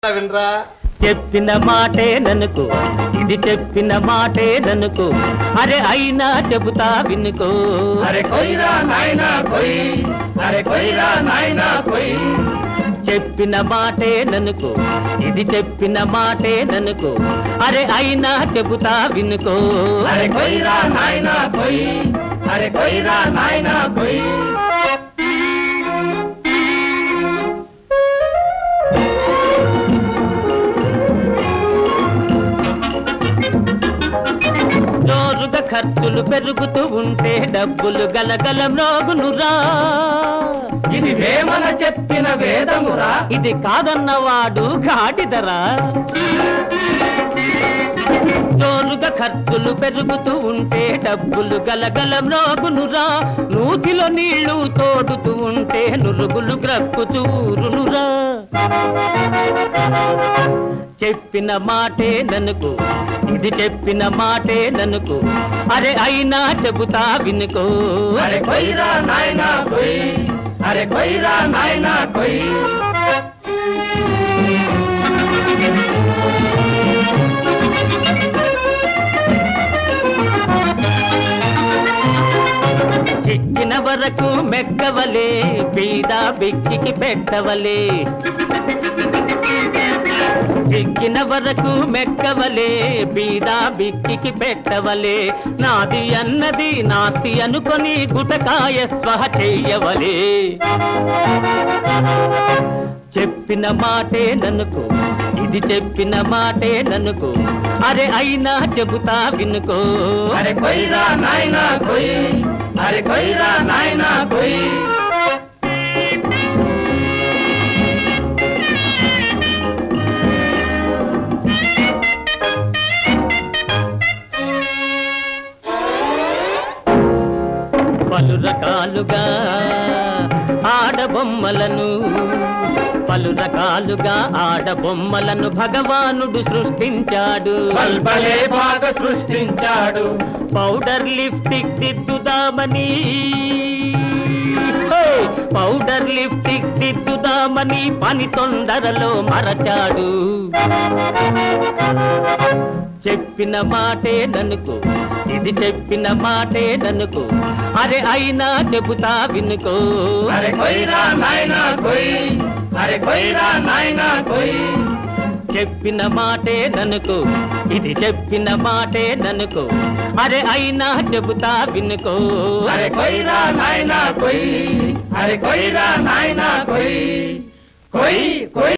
వినరా చెప్పిన మాటే ననుకు ఇది చెప్పిన మాటే ననుకు అరే అయినా చెబుతా వినుకో అరే కొయ్యరా నాయనా కొయ్ అరే కొయ్యరా నాయనా కొయ్ చెప్పిన మాటే ననుకు ఇది చెప్పిన మాటే ననుకు అరే అయినా చెబుతా వినుకో అరే కొయ్యరా నాయనా కొయ్ అరే కొయ్యరా నాయనా కొయ్ జోరుగా ఖర్చులు పెరుగుతూ ఉంటే డబ్బులు గలగల మ్రోగునురా ఇది వేమన చెప్పిన వేదమురా ఇది కాదన్నవాడు ఘాటిదరా జోరుగా ఖర్చులు పెరుగుతూ ఉంటే డబ్బులు గలగల మ్రోగునురా నూతిలో నీళ్లు తోడుతూ ఉంటే నురుగులు గ్రక్కుతూ ఊరునురా చెప్పిన మాటే ననుకు ఇది చెప్పిన మాటే ననుకు అరే అయినా చెబుతా వినుకో అరే కొయ్యరా నాయనా కొయ్ అరే కొయ్యరా నాయనా కొయ్ చిక్కిన వరకు మెక్కవలే బీద బిక్కికి పెట్టవలే చిక్కిన వరకు మెక్కవలే బీద బిక్కికి పెట్టవలే నాది అన్నది నాస్తి అనుకొని గుటకాయ స్వహ చెయ్యవలే చెప్పిన మాటే ననుకు ఇది చెప్పిన మాటే ననుకు అరే అయినా చెబుతా వినుకో అరే కొయ్యరా నాయనా కొయ్ అరే కొయ్యరా నాయనా కొయ్ పలు రకాలుగా ఆడబొమ్మలను పలు రకాలుగా ఆడబొమ్మలను భగవానుడు సృష్టించాడు బల్బలే బాగా సృష్టించాడు పౌడర్ లిప్టిక్ దిద్దుదామని హే! పౌడర్ లిప్టిక్ దిద్దుదామని పని తొందరలో మరచాడు చెప్పిన మాటే ననుకు ఇది చెప్పిన మాటే ననుకు అరే అయినా చెబుతా వినుకో అరే కొయ్యరా నాయనా కొయ్ అరే కొయ్యరా నాయనా కొయ్ చెప్పిన మాటే ననుకు ఇది చెప్పిన మాటే ననుకు అరే అయినా చెబుతా వినుకో అరే కొయ్యరా నాయనా కొయ్ అరే కొయ్యరా నాయనా కొయ్ కొయ్ కొయ్